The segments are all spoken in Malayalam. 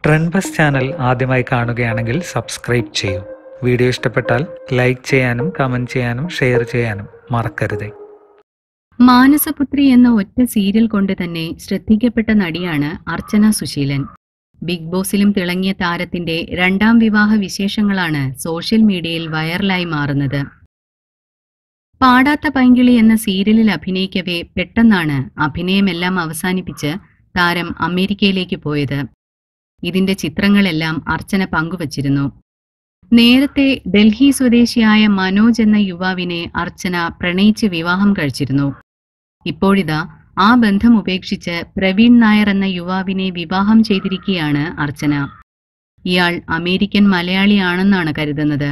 ട്രെൻഡ് ബസ് ചാനൽ ആദ്യമായി കാണുകയാണെങ്കിൽ സബ്സ്ക്രൈബ് ചെയ്യൂ വീഡിയോ ഇഷ്ടപ്പെട്ടാൽ ലൈക്ക് ചെയ്യാനും കമൻറ്റ് ചെയ്യാനും ഷെയർ ചെയ്യാനും മറക്കരുത് മാനസപുത്രി എന്ന ഒറ്റ സീരിയൽ കൊണ്ട് തന്നെ ശ്രദ്ധിക്കപ്പെട്ട നടിയാണ് അർച്ചന സുശീലൻ ബിഗ് ബോസിലും തിളങ്ങിയ താരത്തിന്റെ രണ്ടാം വിവാഹ വിശേഷങ്ങളാണ് സോഷ്യൽ മീഡിയയിൽ വൈറലായി മാറുന്നത് പാടാത്ത പൈങ്കിളി എന്ന സീരിയലിൽ അഭിനയിക്കവേ പെട്ടെന്നാണ് അഭിനയമെല്ലാം അവസാനിപ്പിച്ച് താരം അമേരിക്കയിലേക്ക് പോയത് ഇതിന്റെ ചിത്രങ്ങളെല്ലാം അർച്ചന പങ്കുവച്ചിരുന്നു നേരത്തെ ഡൽഹി സ്വദേശിയായ മനോജ് എന്ന യുവാവിനെ അർച്ചന പ്രണയിച്ച് വിവാഹം കഴിച്ചിരുന്നു ഇപ്പോഴിതാ ആ ബന്ധം ഉപേക്ഷിച്ച് പ്രവീൺ നായർ എന്ന യുവാവിനെ വിവാഹം ചെയ്തിരിക്കുകയാണ് അർച്ചന ഇയാൾ അമേരിക്കൻ മലയാളിയാണെന്നാണ് കരുതുന്നത്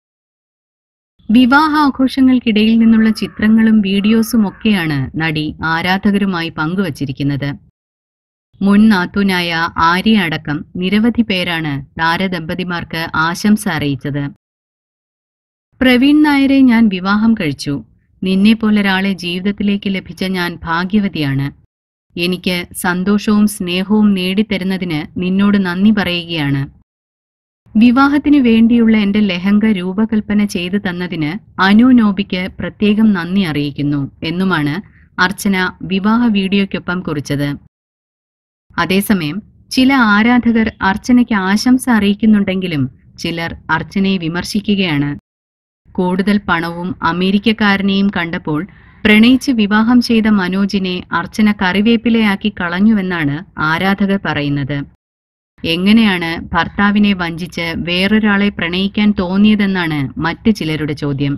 വിവാഹാഘോഷങ്ങൾക്കിടയിൽ നിന്നുള്ള ചിത്രങ്ങളും വീഡിയോസും ഒക്കെയാണ് നടി ആരാധകരുമായി പങ്കുവച്ചിരിക്കുന്നത് മുൻ നാത്തൂനായ ആര്യ അടക്കം നിരവധി പേരാണ് താരദമ്പതിമാർക്ക് ആശംസ അറിയിച്ചത് പ്രവീൺ നായരെ ഞാൻ വിവാഹം കഴിച്ചു നിന്നെപ്പോലൊരാളെ ജീവിതത്തിലേക്ക് ലഭിച്ച ഞാൻ ഭാഗ്യവതിയാണ് എനിക്ക് സന്തോഷവും സ്നേഹവും നേടിത്തരുന്നതിന് നിന്നോട് നന്ദി പറയുകയാണ് വിവാഹത്തിനു വേണ്ടിയുള്ള എന്റെ ലെഹങ്ക രൂപകൽപ്പന ചെയ്തു തന്നതിന് അനു നോബിക്ക് പ്രത്യേകം നന്ദി അറിയിക്കുന്നു എന്നുമാണ് അർച്ചന വിവാഹ വീഡിയോയ്ക്കൊപ്പം കുറിച്ചത് അതേസമയം ചില ആരാധകർ അർച്ചനയ്ക്ക് ആശംസ അറിയിക്കുന്നുണ്ടെങ്കിലും ചിലർ അർച്ചനയെ വിമർശിക്കുകയാണ് കൂടുതൽ പണവും അമേരിക്കക്കാരനെയും കണ്ടപ്പോൾ പ്രണയിച്ച് വിവാഹം ചെയ്ത മനോജിനെ അർച്ചന കറിവേപ്പിലയാക്കി കളഞ്ഞുവെന്നാണ് ആരാധകർ പറയുന്നത് എങ്ങനെയാണ് ഭർത്താവിനെ വഞ്ചിച്ച് വേറൊരാളെ പ്രണയിക്കാൻ തോന്നിയതെന്നാണ് മറ്റ് ചിലരുടെ ചോദ്യം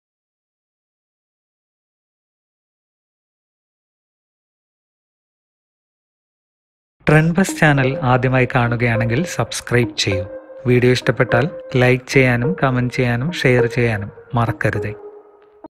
ട്രെൻഡ് ബസ് ചാനൽ ആദ്യമായി കാണുകയാണെങ്കിൽ സബ്സ്ക്രൈബ് ചെയ്യൂ വീഡിയോ ഇഷ്ടപ്പെട്ടാൽ ലൈക്ക് ചെയ്യാനും കമൻറ്റ് ചെയ്യാനും ഷെയർ ചെയ്യാനും മറക്കരുത്